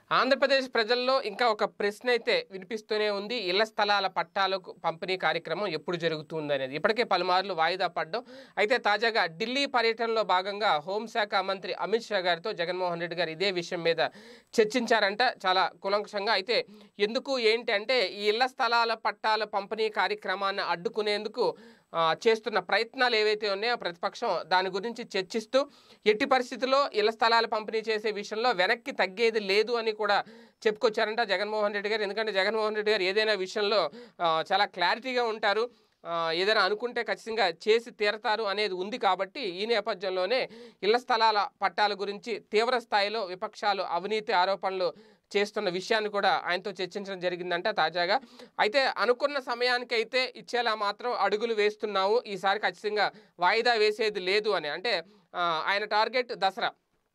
ఆంధ్రప్రదేశ్ ప్రజల్లో ఇంకా ఒక ప్రశ్న అయితే వినిపిస్తూనే ఉంది ఇళ్ల స్థలాల పట్టాలకు పంపిణీ కార్యక్రమం ఎప్పుడు జరుగుతుంది అనేది ఇప్పటికే పలుమార్లు వాయిదా పడ్డం అయితే తాజాగా ఢిల్లీ పర్యటనలో భాగంగా హోంశాఖ మంత్రి అమిత్ షా గారితో జగన్మోహన్ రెడ్డి గారు ఇదే విషయం మీద చర్చించారంట చాలా కులంకషంగా అయితే ఎందుకు ఏంటి అంటే ఈ ఇళ్ల స్థలాల పట్టాల పంపిణీ కార్యక్రమాన్ని అడ్డుకునేందుకు ఆ, చేస్తున్న ప్రయత్నాలు ఏవైతే ఉన్నాయో ప్రతిపక్షం దాని గురించి చర్చిస్తూ ఎట్టి పరిస్థితుల్లో ఇళ్ల స్థలాలు పంపిణీ చేసే విషయంలో వెనక్కి తగ్గేది లేదు అని కూడా చెప్పుకొచ్చారంట జగన్మోహన్ రెడ్డి గారు ఎందుకంటే జగన్మోహన్ రెడ్డి గారు ఏదైనా విషయంలో ఆ, చాలా క్లారిటీగా ఉంటారు ఆ, ఏదైనా అనుకుంటే ఖచ్చితంగా చేసి తీరతారు అనేది ఉంది కాబట్టి ఈ నేపథ్యంలోనే ఇళ్ల స్థలాల పట్టాల గురించి తీవ్ర స్థాయిలో విపక్షాలు అవినీతి ఆరోపణలు చేస్తున్న విషయాన్ని కూడా ఆయనతో చర్చించడం జరిగిందంట తాజాగా అయితే అనుకున్న సమయానికి అయితే ఇచ్చేలా మాత్రం అడుగులు వేస్తున్నాము ఈసారి ఖచ్చితంగా వాయిదా వేసేది లేదు అని అంటే ఆ, ఆయన టార్గెట్ దసరా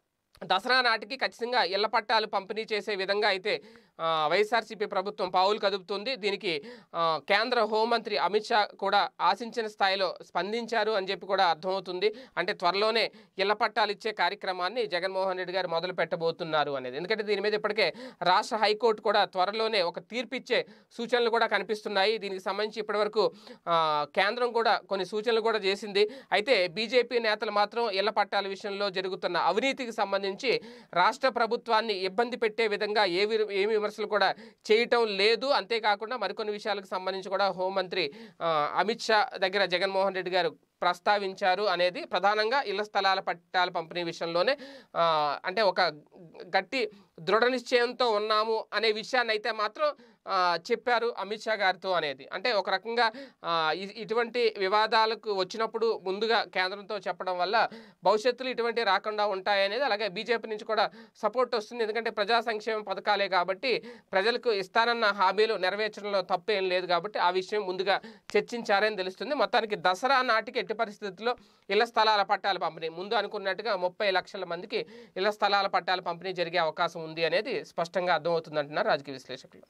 దసరా నాటికి ఖచ్చితంగా ఇళ్ల పట్టాలు పంపిణీ చేసే విధంగా అయితే ఆ, వైఎస్ఆర్సీపీ ప్రభుత్వం పావులు కదుపుతుంది దీనికి ఆ, కేంద్ర హోంమంత్రి అమిత్ షా కూడా ఆశించిన స్థాయిలో స్పందించారు అని చెప్పి కూడా అర్థమవుతుంది అంటే త్వరలోనే ఇళ్ల పట్టాలు ఇచ్చే కార్యక్రమాన్ని జగన్మోహన్ రెడ్డి గారు మొదలు పెట్టబోతున్నారు అనేది ఎందుకంటే దీని మీద ఇప్పటికే రాష్ట్ర హైకోర్టు కూడా త్వరలోనే ఒక తీర్పు ఇచ్చే సూచనలు కూడా కనిపిస్తున్నాయి దీనికి సంబంధించి ఇప్పటివరకు ఆ, కేంద్రం కూడా కొన్ని సూచనలు కూడా చేసింది అయితే బీజేపీ నేతలు మాత్రం ఇళ్ల పట్టాల విషయంలో జరుగుతున్న అవినీతికి సంబంధించి రాష్ట్ర ప్రభుత్వాన్ని ఇబ్బంది పెట్టే విధంగా ఏ వి- ఏమి విమర్శలు కూడా చేయటం లేదు అంతేకాకుండా మరికొన్ని విషయాలకు సంబంధించి కూడా హోంమంత్రి ఆ, అమిత్ షా దగ్గర జగన్మోహన్ రెడ్డి గారు ప్రస్తావించారు అనేది ప్రధానంగా ఇళ్ల స్థలాల పట్టాల పంపిణీ విషయంలోనే ఆ, అంటే ఒక గట్టి దృఢ నిశ్చయంతో ఉన్నాము అనే విషయాన్ని అయితే మాత్రం ఆ, చెప్పారు అమిత్ షా గారితో అనేది అంటే ఒక రకంగా ఆ, ఇ- ఇటువంటి వివాదాలకు వచ్చినప్పుడు ముందుగా కేంద్రంతో చెప్పడం వల్ల భవిష్యత్తులో ఇటువంటి రాకుండా ఉంటాయనేది అలాగే బీజేపీ నుంచి కూడా సపోర్ట్ వస్తుంది ఎందుకంటే ప్రజా సంక్షేమ పథకాలే కాబట్టి ప్రజలకు ఇస్తానన్న హామీలు నెరవేర్చడంలో తప్పేం లేదు కాబట్టి ఆ విషయం ముందుగా చర్చించారని తెలుస్తుంది మొత్తానికి దసరా నాటికి ఎట్టి పరిస్థితుల్లో ఇళ్ల స్థలాల పట్టాల పంపిణీ ముందు అనుకున్నట్టుగా ముప్పై లక్షల మందికి ఇళ్ల స్థలాల పట్టాల పంపిణీ జరిగే అవకాశం ఉంది అనేది స్పష్టంగా అర్థమవుతుందంటున్నారు రాజకీయ విశ్లేషకులు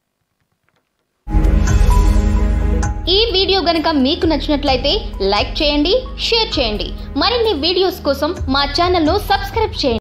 ఈ వీడియో గనుక మీకు నచ్చినట్లయితే లైక్ చేయండి షేర్ చేయండి మరిన్ని వీడియోస్ కోసం మా ఛానల్ను సబ్స్క్రైబ్ చేయండి